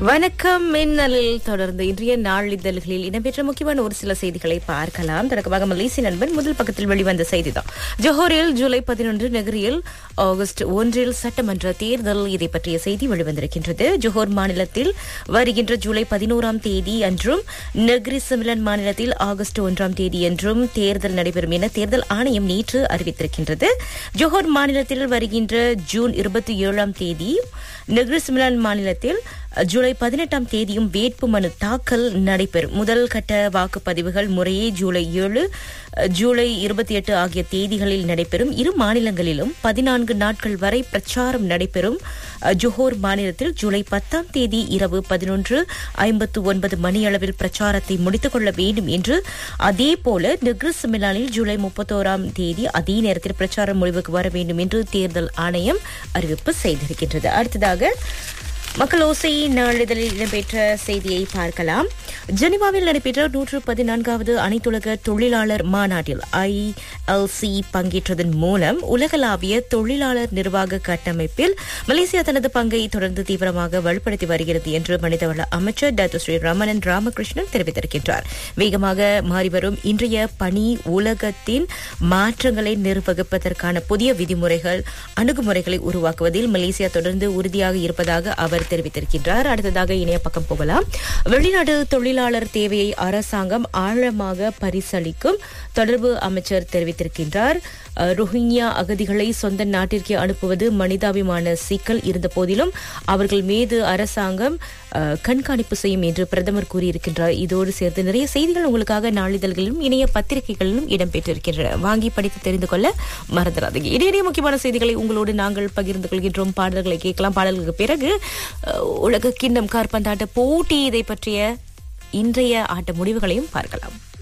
வணக்கம் மின்னலில் தொடர்ந்து இன்றைய நாளிதழ்களில் இடம்பெற்ற முக்கியமான ஒரு சில செய்திகளை பார்க்கலாம் தொடக்கமாக மலேசிய நண்பன் முதல் பக்கத்தில் வெளிவந்த செய்திதான் ஜோஹரில் ஜூலை பதினொன்று நகரில் ஆகஸ்ட் ஒன்றில் சட்டமன்ற தேர்தல் இதை பற்றிய செய்தி வெளிவந்திருக்கின்றது ஜோஹர் மாநிலத்தில் வருகின்ற ஜூலை பதினோராம் தேதி அன்றும் நெக்ரி சிமிலன் மாநிலத்தில் ஆகஸ்ட் ஒன்றாம் தேதி என்றும் தேர்தல் நடைபெறும் என தேர்தல் ஆணையம் நேற்று அறிவித்திருக்கின்றது ஜோஹர் மாநிலத்தில் வருகின்ற ஜூன் இருபத்தி ஏழாம் தேதி நெக்ரி சிமிலன் மாநிலத்தில் ஜூலை பதினெட்டாம் தேதியும் வேட்புமனு தாக்கல் நடைபெறும் முதல் கட்ட வாக்குப்பதிவுகள் முறையே ஜூலை ஏழு ஜூலை இருபத்தி எட்டு ஆகிய தேதிகளில் நடைபெறும் இரு மாநிலங்களிலும் பதினான்கு நாட்கள் வரை பிரச்சாரம் நடைபெறும் ஜோஹோர் மாநிலத்தில் ஜூலை பத்தாம் தேதி இரவு பதினொன்று ஐம்பத்து ஒன்பது மணியளவில் பிரச்சாரத்தை முடித்துக் கொள்ள வேண்டும் என்று அதே போல நெக்ரிஸ் மிலானில் ஜூலை முப்பத்தோராம் தேதி அதே நேரத்தில் பிரச்சாரம் முடிவுக்கு வர வேண்டும் என்று தேர்தல் ஆணையம் அறிவிப்பு செய்திருக்கின்றது அடுத்ததாக மக்கள் ஓசை நாளிதழில் இடம்பெற்ற செய்தியை பார்க்கலாம் ஜெனிவாவில் நடைபெற்ற நூற்று பதினான்காவது அனைத்துலக தொழிலாளர் மாநாட்டில் ஐஎல்சி பங்கேற்றதன் மூலம் உலகளாவிய தொழிலாளர் நிர்வாக கட்டமைப்பில் மலேசியா தனது பங்கை தொடர்ந்து தீவிரமாக வலுப்படுத்தி வருகிறது என்று மனிதவள அமைச்சர் டாக்டர் ஸ்ரீ ரமணன் ராமகிருஷ்ணன் தெரிவித்திருக்கின்றார் வேகமாக மாறிவரும் இன்றைய பணி உலகத்தின் மாற்றங்களை நிர்வகிப்பதற்கான புதிய விதிமுறைகள் அணுகுமுறைகளை உருவாக்குவதில் மலேசியா தொடர்ந்து உறுதியாக இருப்பதாக அவர் அவர் தெரிவித்திருக்கின்றார் அடுத்ததாக இணைய பக்கம் போகலாம் வெளிநாடு தொழிலாளர் தேவையை அரசாங்கம் ஆழமாக பரிசளிக்கும் தொடர்பு அமைச்சர் தெரிவித்திருக்கின்றார் ரோஹிங்யா அகதிகளை சொந்த நாட்டிற்கே அனுப்புவது மனிதாபிமான சிக்கல் இருந்த போதிலும் அவர்கள் மீது அரசாங்கம் கண்காணிப்பு செய்யும் என்று பிரதமர் கூறியிருக்கின்றார் இதோடு சேர்த்து நிறைய செய்திகள் உங்களுக்காக நாளிதழ்களிலும் இணைய பத்திரிகைகளிலும் இடம்பெற்றிருக்கின்றன வாங்கி படித்து தெரிந்து கொள்ள மறந்துடாதீங்க இடையிடையே முக்கியமான செய்திகளை உங்களோடு நாங்கள் பகிர்ந்து கொள்கின்றோம் பாடல்களை கேட்கலாம் பாடல்களுக்கு பிறகு உலக கிண்ணம் கார்பந்தாட்ட போட்டி இதை பற்றிய இன்றைய ஆட்ட முடிவுகளையும் பார்க்கலாம்